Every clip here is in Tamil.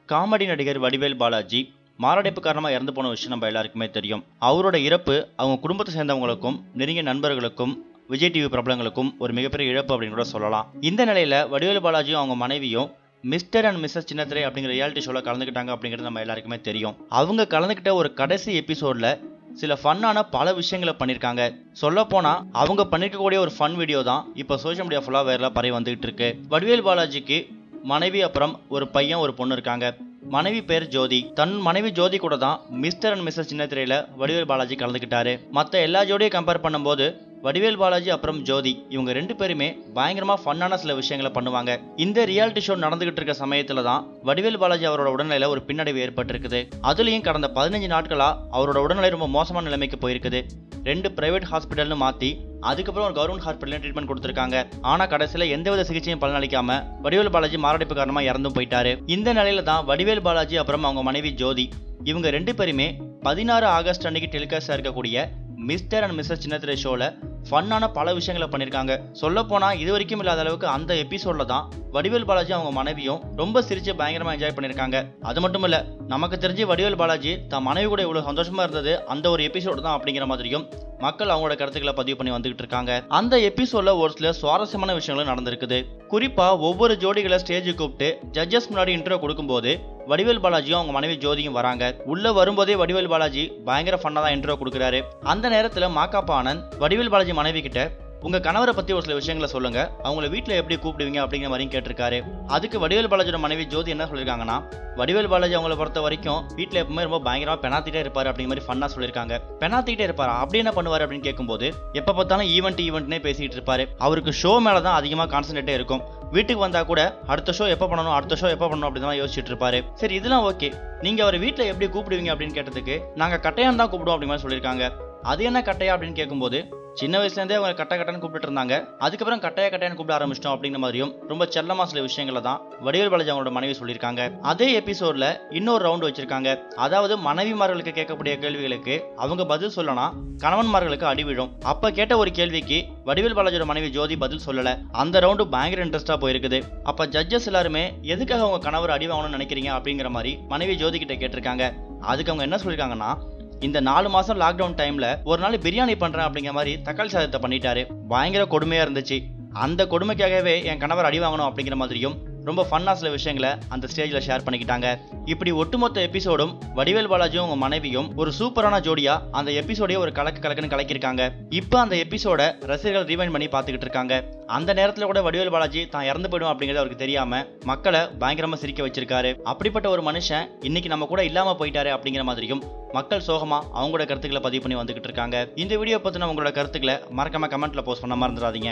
காமெடி நடிகர் வடிவேல் பாலாஜி மாரடைப்பு காரணமாக இறந்து போன விஷயம் நம்ம எல்லாருக்குமே தெரியும் அவரோட இறப்பு அவங்க குடும்பத்தை சேர்ந்தவங்களுக்கும் நெருங்கிய நண்பர்களுக்கும் விஜய் டிவி பிரபலங்களுக்கும் ஒரு மிகப்பெரிய இழப்பு அப்படின்னு கூட சொல்லலாம் இந்த நிலையில வடிவேல் பாலாஜியும் அவங்க மனைவியும் மிஸ்டர் அண்ட் மிஸ்ஸஸ் சின்னத்திரை அப்படிங்கிற ரியாலிட்டி ஷோவில் கலந்துக்கிட்டாங்க அப்படிங்கிறது நம்ம எல்லாருக்குமே தெரியும் அவங்க கலந்துக்கிட்ட ஒரு கடைசி எபிசோட்ல சில ஃபன்னான பல விஷயங்களை பண்ணியிருக்காங்க சொல்லப்போனால் அவங்க பண்ணிருக்கக்கூடிய ஒரு ஃபன் வீடியோ தான் இப்போ சோஷியல் மீடியா ஃபுல்லாக வேற பரவி வந்துகிட்டு இருக்கு வடிவேல் பாலாஜிக்கு மனைவி அப்புறம் ஒரு பையன் ஒரு பொண்ணு இருக்காங்க மனைவி பேர் ஜோதி தன் மனைவி ஜோதி கூட தான் மிஸ்டர் அண்ட் மிஸ்ஸஸ் சின்னத்திரையில வடிவேல் பாலாஜி கலந்துக்கிட்டாரு மற்ற எல்லா ஜோடியும் கம்பேர் பண்ணும்போது வடிவேல் பாலாஜி அப்புறம் ஜோதி இவங்க ரெண்டு பேருமே பயங்கரமா ஃபன்னான சில விஷயங்களை பண்ணுவாங்க இந்த ரியாலிட்டி ஷோ நடந்துகிட்டு இருக்க சமயத்துல தான் வடிவேல் பாலாஜி அவரோட உடல்நிலையில ஒரு பின்னடைவு ஏற்பட்டிருக்குது அதுலயும் கடந்த பதினஞ்சு நாட்களா அவரோட உடல்நிலை ரொம்ப மோசமான நிலைமைக்கு போயிருக்குது ரெண்டு பிரைவேட் ஹாஸ்பிட்டல்னு மாத்தி அதுக்கப்புறம் ஒரு கவர்மெண்ட் ஹாஸ்பிட்டல் ட்ரீட்மெண்ட் கொடுத்துருக்காங்க ஆனா கடைசியில எந்தவித சிகிச்சையும் பலனளிக்காம வடிவேல் பாலாஜி மாரடைப்பு காரணமா இறந்தும் போயிட்டாரு இந்த நிலையில தான் வடிவேல் பாலாஜி அப்புறம் அவங்க மனைவி ஜோதி இவங்க ரெண்டு பேருமே பதினாறு ஆகஸ்ட் அன்னைக்கு டெலிகாஸ்டா இருக்கக்கூடிய மிஸ்டர் அண்ட் மிஸ்ஸஸ் சின்னத்திரை ஷோல ஃபன்னான பல விஷயங்களை பண்ணியிருக்காங்க சொல்ல போனா இது வரைக்கும் இல்லாத அளவுக்கு அந்த எபிசோட்ல தான் வடிவேல் பாலாஜி அவங்க மனைவியும் ரொம்ப சிரிச்சு பயங்கரமா என்ஜாய் பண்ணியிருக்காங்க அது மட்டும் இல்ல நமக்கு தெரிஞ்சு வடிவேல் பாலாஜி தன் மனைவி கூட இவ்வளவு சந்தோஷமா இருந்தது அந்த ஒரு எபிசோடு தான் அப்படிங்கிற மாதிரியும் மக்கள் அவங்களோட கருத்துக்களை பதிவு பண்ணி வந்துகிட்டு இருக்காங்க அந்த எபிசோட்ல ஒரு சில சுவாரஸ்யமான விஷயங்களும் நடந்திருக்குது குறிப்பா ஒவ்வொரு ஜோடிகளை ஸ்டேஜுக்கு கூப்பிட்டு ஜட்ஜஸ் முன்னாடி இன்ட்ரோ கொடுக்கும்போது வடிவேல் பாலாஜியும் அவங்க மனைவி ஜோதியும் வராங்க உள்ள வரும்போதே வடிவேல் பாலாஜி பயங்கர ஃபன்னா தான் இன்ட்ரோ கொடுக்குறாரு அந்த நேரத்துல மாக்காப்பா ஆனந்த் வடிவேல் பாலாஜி மனைவி கிட்ட உங்க கணவரை பத்தி ஒரு சில விஷயங்களை சொல்லுங்க அவங்கள வீட்ல எப்படி கூப்பிடுவீங்க அப்படிங்கிற மாதிரியும் கேட்டிருக்காரு அதுக்கு வடிவேல் பாலாஜியோட மனைவி ஜோதி என்ன சொல்லியிருக்காங்கன்னா வடிவேல் பாலாஜி அவங்கள பொறுத்த வரைக்கும் வீட்ல எப்பவுமே ரொம்ப பயங்கரமா பெனாத்திட்டே இருப்பாரு அப்படிங்கிற மாதிரி ஃபன்னா சொல்லியிருக்காங்க பெனாத்திட்டே இருப்பாரா அப்படி என்ன பண்ணுவாரு அப்படின்னு கேட்கும்போது எப்ப பார்த்தாலும் ஈவெண்ட் ஈவெண்ட்னே பேசிட்டு இருப்பாரு அவருக்கு ஷோ மேல தான் அதிகமா கான்சன்ட்ரேட்டே இருக்கும் வீட்டுக்கு வந்தா கூட அடுத்த ஷோ எப்போ பண்ணணும் அடுத்த ஷோ எப்போ பண்ணணும் அப்படின்னு தான் யோசிச்சுட்டு இருப்பாரு சரி இதெல்லாம் ஓகே நீங்க அவர் வீட்டில் எப்படி கூப்பிடுவீங்க அப்படின்னு கேட்டதுக்கு நாங்க கட்டையான் தான் கூப்பிடுவோம் அப்படி மாதிரி சொல்லியிருக்காங்க அது என்ன கட்டையா அப்படின்னு கேட்கும்போது சின்ன வயசுலேருந்தே அவங்க கட்டை கட்டன்னு கூப்பிட்டு இருந்தாங்க அதுக்கப்புறம் கட்டையா கட்டையான்னு கூப்பிட ஆரம்பிச்சிட்டோம் அப்படிங்கிற மாதிரியும் ரொம்ப செல்லமா சில விஷயங்களை தான் வடிவேல் பாலாஜி அவங்களோட மனைவி சொல்லியிருக்காங்க அதே எபிசோட்ல இன்னொரு ரவுண்ட் வச்சிருக்காங்க அதாவது மனைவிமார்களுக்கு கேட்கக்கூடிய கேள்விகளுக்கு அவங்க பதில் சொல்லலாம் கணவன்மார்களுக்கு அடி விழும் அப்ப கேட்ட ஒரு கேள்விக்கு வடிவேல் பாலாஜியோட மனைவி ஜோதி பதில் சொல்லல அந்த ரவுண்டு பயங்கர இன்ட்ரெஸ்டா போயிருக்குது அப்ப ஜட்ஜஸ் எல்லாருமே எதுக்காக உங்க கணவர் அடி வாங்கணும்னு நினைக்கிறீங்க அப்படிங்கிற மாதிரி மனைவி ஜோதி கிட்ட கேட்டிருக்காங்க அதுக்கு அவங்க என்ன சொல்லியிருக்காங்கன்னா இந்த நாலு மாசம் லாக்டவுன் டைம்ல ஒரு நாள் பிரியாணி பண்றேன் அப்படிங்கிற மாதிரி தக்காளி சாதத்தை பண்ணிட்டாரு பயங்கர கொடுமையா இருந்துச்சு அந்த கொடுமைக்காகவே என் கணவர் அடி வாங்கணும் அப்படிங்கிற மாதிரியும் ரொம்ப ஃபன்னா சில விஷயங்களை அந்த ஸ்டேஜ்ல ஷேர் பண்ணிக்கிட்டாங்க இப்படி ஒட்டுமொத்த எபிசோடும் வடிவேல் பாலாஜியும் உங்க மனைவியும் ஒரு சூப்பரான ஜோடியா அந்த எபிசோடையே ஒரு கலக்கு கலக்குன்னு கலக்கியிருக்காங்க இப்போ அந்த எபிசோட ரசிகர்கள் ரீவைண்ட் பண்ணி பார்த்துக்கிட்டு இருக்காங்க அந்த நேரத்துல கூட வடிவேல் பாலாஜி தான் இறந்து போயிடும் அப்படிங்கிறது அவருக்கு தெரியாம மக்களை பயங்கரமா சிரிக்க வச்சிருக்காரு அப்படிப்பட்ட ஒரு மனுஷன் இன்னைக்கு நம்ம கூட இல்லாம போயிட்டாரு அப்படிங்கிற மாதிரியும் மக்கள் சோகமா அவங்களோட கருத்துக்களை பதிவு பண்ணி வந்துகிட்டு இருக்காங்க இந்த வீடியோ பத்தின உங்களோட கருத்துக்களை மறக்காம கமெண்ட்ல போஸ்ட் பண்ண மறந்துடாதீங்க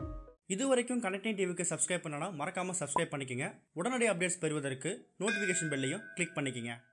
இது வரைக்கும் கனெக்டிங் டிவிக்கு சப்ஸ்கிரைப் பண்ணனா மறக்காமல் சப்ஸ்கிரைப் பண்ணிக்கங்க உடனடி அப்டேட்ஸ் பெறுவதற்கு நோட்டிஃபிகேஷன் பெல்லையும் கிளிக் பண்ணிக்கங்க